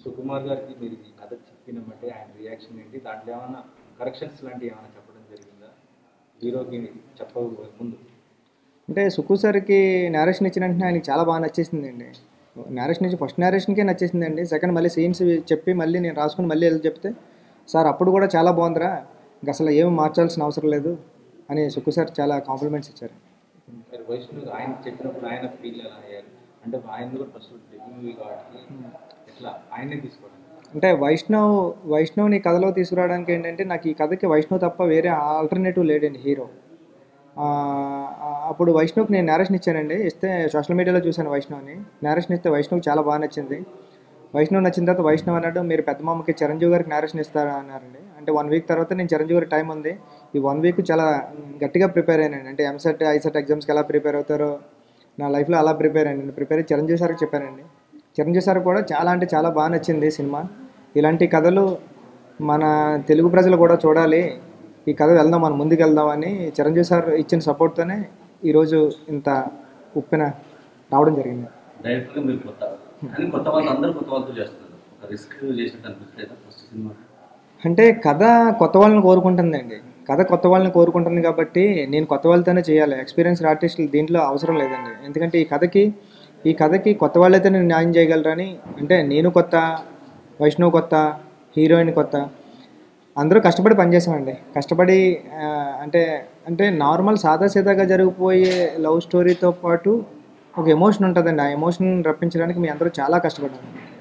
సుకుమార్ గారికి మీరు ఈ కథ చెప్పినమంటే ఆయన రియాక్షన్ ఏంటి దాంట్లో ఏమైనా కరెక్షన్స్ లాంటివి ఏమైనా చెప్పడం జరిగిందా హీరోకి చెప్పక ముందు అంటే సుక్కు సార్కి నేరేషన్ ఇచ్చిన వెంటనే ఆయనకి చాలా బాగా నచ్చేసిందండి నేరేషన్ ఇచ్చి ఫస్ట్ నేరేషన్కే నచ్చేసిందండి సెకండ్ మళ్ళీ సీన్స్ చెప్పి మళ్ళీ నేను రాసుకుని మళ్ళీ వెళ్ళి చెప్తే సార్ అప్పుడు కూడా చాలా బాగుందిరా ఇంక అసలు ఏమి మార్చాల్సిన అవసరం లేదు అని సుక్కు సార్ చాలా కాంప్లిమెంట్స్ ఇచ్చారు మరి వైష్ణవ్ ఆయన చెప్పినప్పుడు ఆయన ఫీల్ ఎలా అయ్యారు అంటే ఆయన కూడా ఫస్ట్ మూవీ కాబట్టి ఎట్లా ఆయనే తీసుకోవడం అంటే వైష్ణవ్ వైష్ణవ్ని ఈ కథలో తీసుకురావడానికి ఏంటంటే నాకు ఈ కథకి వైష్ణవ్ తప్ప వేరే ఆల్టర్నేటివ్ లేడండి హీరో ఆ, ఆ, అప్పుడు వైష్ణవ్కి నేను నేరేషన్ ఇచ్చానండి ఇస్తే సోషల్ మీడియాలో చూశాను వైష్ణవ్ని నేరేషన్ ఇస్తే వైష్ణవ్కి చాలా బాగా నచ్చింది వైష్ణవ్ నచ్చిన తర్వాత వైష్ణవ్ అన్నాడు మీరు పెద్ద మామకి చిరంజీవి గారికి నేరేషన్ ఇస్తారా అన్నారండి అంటే వన్ వీక్ తర్వాత నేను చిరంజీవి గారికి టైం ఉంది ఈ వన్ వీక్ చాలా గట్టిగా ప్రిపేర్ అయ్యానండి అంటే ఎంసెట్ ఐసెట్ ఎగ్జామ్స్కి ఎలా ప్రిపేర్ అవుతారో నా లైఫ్లో అలా ప్రిపేర్ అయ్యాను ప్రిపేర్ అయ్యి చిరంజీవి సార్కి చెప్పానండి చిరంజీవి సార్ కూడా చాలా అంటే చాలా బాగా నచ్చింది సినిమా ఇలాంటి కథలు మన తెలుగు ప్రజలు కూడా చూడాలి ఈ కథ వెళ్దాం మనం ముందుకు వెళ్దామని చిరంజీవి సార్ ఇచ్చిన సపోర్ట్తోనే ఈరోజు ఇంత ఉప్పెన రావడం జరిగింది డైరెక్ట్గా మీరు కొత్త కానీ కొత్త వాళ్ళు అందరూ కొత్త వాళ్ళతో చేస్తున్నారు ఒక రిస్క్ చేసినట్టు అనిపించలేదా ఫస్ట్ సినిమా అంటే కథ కొత్త వాళ్ళని కోరుకుంటుందండి కథ కొత్త వాళ్ళని కోరుకుంటుంది కాబట్టి నేను కొత్త వాళ్ళతోనే చేయాలి ఎక్స్పీరియన్స్ ఆర్టిస్టులు దీంట్లో అవసరం లేదండి ఎందుకంటే ఈ కథకి ఈ కథకి కొత్త వాళ్ళైతే నేను న్యాయం చేయగలరని అంటే నేను కొత్త వైష్ణవ్ కొత్త హీరోయిన్ కొత్త అందరూ కష్టపడి పనిచేసామండి కష్టపడి ఆ, అంటే అంటే నార్మల్ సాదాసీదాగా జరిగిపోయే లవ్ స్టోరీతో పాటు ఒక ఎమోషన్ ఉంటుందండి ఆ ఎమోషన్ రప్పించడానికి మీ అందరూ చాలా కష్టపడ్డారు